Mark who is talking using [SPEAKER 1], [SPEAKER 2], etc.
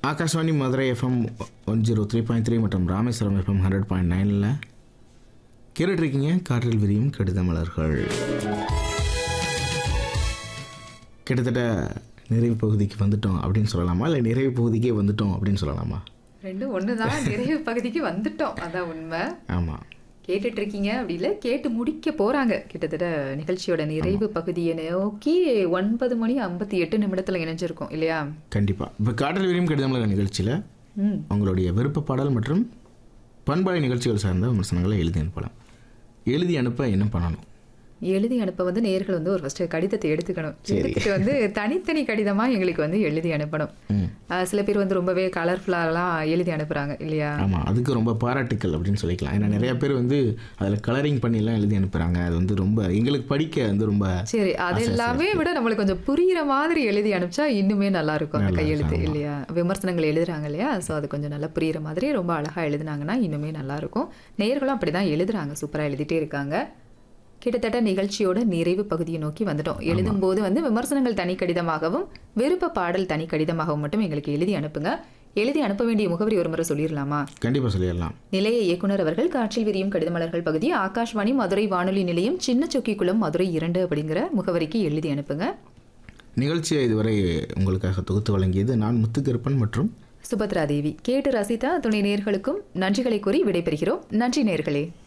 [SPEAKER 1] Akashvani Madurai FM one zero three point three மற்றும் Rameswaram FM hundred point நைனில் கேட்டுட்ருக்கீங்க காற்றில் விரியும் கடித மலர்கள் கிட்டத்தட்ட நிறைவு பகுதிக்கு வந்துட்டோம் அப்படின்னு சொல்லலாமா இல்லை நிறைவு பகுதிக்கே வந்துட்டோம் அப்படின்னு சொல்லலாமா
[SPEAKER 2] ரெண்டும் ஒண்ணுதான் நிறைவு பகுதிக்கு வந்துட்டோம் அதான் உண்மை
[SPEAKER 1] ஆமாம்
[SPEAKER 2] கேட்டுட்டு இருக்கீங்க அப்படி இல்லை கேட்டு முடிக்க போறாங்க கிட்டத்தட்ட நிகழ்ச்சியோட நிறைவு பகுதியை நோக்கி ஒன்பது மணி ஐம்பத்தி எட்டு நிமிடத்துல இணைஞ்சிருக்கோம் இல்லையா
[SPEAKER 1] கண்டிப்பாக இப்போ காற்றில் விரியும் கடித மலர் நிகழ்ச்சியில்
[SPEAKER 2] ம்
[SPEAKER 1] உங்களுடைய விருப்ப பாடல் மற்றும் பண்பாடு நிகழ்ச்சிகள் சார்ந்த விமர்சனங்களை எழுதி அனுப்பலாம் எழுதி அனுப்ப என்ன பண்ணணும்
[SPEAKER 2] எழுதி அனுப்ப வந்து நேர்கள் வந்து ஒரு ஃபர்ஸ்ட் கடிதத்தை எடுத்துக்கணும் எடுத்துட்டு வந்து தனித்தனி கடிதமா எங்களுக்கு வந்து எழுதி அனுப்பணும்
[SPEAKER 1] ம்
[SPEAKER 2] ஆஹ் சில பேர் வந்து ரொம்பவே கலர்ஃபுல்லாலாம் எழுதி அனுப்புறாங்க இல்லையா
[SPEAKER 1] ஆமாம் அதுக்கு ரொம்ப பாராட்டுக்கள் அப்படின்னு சொல்லிக்கலாம் ஏன்னா நிறைய பேர் வந்து அதில் கலரிங் பண்ணிலாம் எழுதி அனுப்புகிறாங்க அது வந்து ரொம்ப எங்களுக்கு படிக்க வந்து ரொம்ப
[SPEAKER 2] சரி அது எல்லாமே விட நம்மளுக்கு கொஞ்சம் புரியுற மாதிரி எழுதி அனுப்பிச்சா இன்னுமே நல்லா இருக்கும் அந்த கையெழுத்து இல்லையா விமர்சனங்கள் எழுதுறாங்க இல்லையா ஸோ அது கொஞ்சம் நல்லா புரியுற மாதிரி ரொம்ப அழகா எழுதுனாங்கன்னா இன்னுமே நல்லா இருக்கும் நேர்களும் அப்படிதான் எழுதுறாங்க சூப்பரா எழுதிட்டே இருக்காங்க கிட்டத்தட்ட நிகழ்ச்சியோட நிறைவு பகுதியை நோக்கி வந்துட்டோம் எழுதும்போது வந்து விமர்சனங்கள் தனி கடிதமாகவும் விருப்ப பாடல் தனி கடிதமாகவும் மட்டும் எங்களுக்கு எழுதி அனுப்புங்க எழுதி அனுப்ப வேண்டிய முகவரி ஒரு முறை சொல்லிடலாமா
[SPEAKER 1] கண்டிப்பாக சொல்லிடலாம்
[SPEAKER 2] நிலைய இயக்குனர் அவர்கள் காற்றில் விரியும் கடிதமலர்கள் பகுதி ஆகாஷ்வாணி மதுரை வானொலி நிலையம் சின்ன சொக்கிக்குளம் மதுரை இரண்டு அப்படிங்கிற முகவரிக்கு எழுதி அனுப்புங்க
[SPEAKER 1] நிகழ்ச்சியை இதுவரை உங்களுக்காக தொகுத்து வழங்கியது நான் முத்துக்கருப்பன் மற்றும்
[SPEAKER 2] சுபத்ரா தேவி கேட்டு ரசித்த துணை நேர்களுக்கும் நன்றிகளை கூறி விடைபெறுகிறோம் நன்றி நேர்களே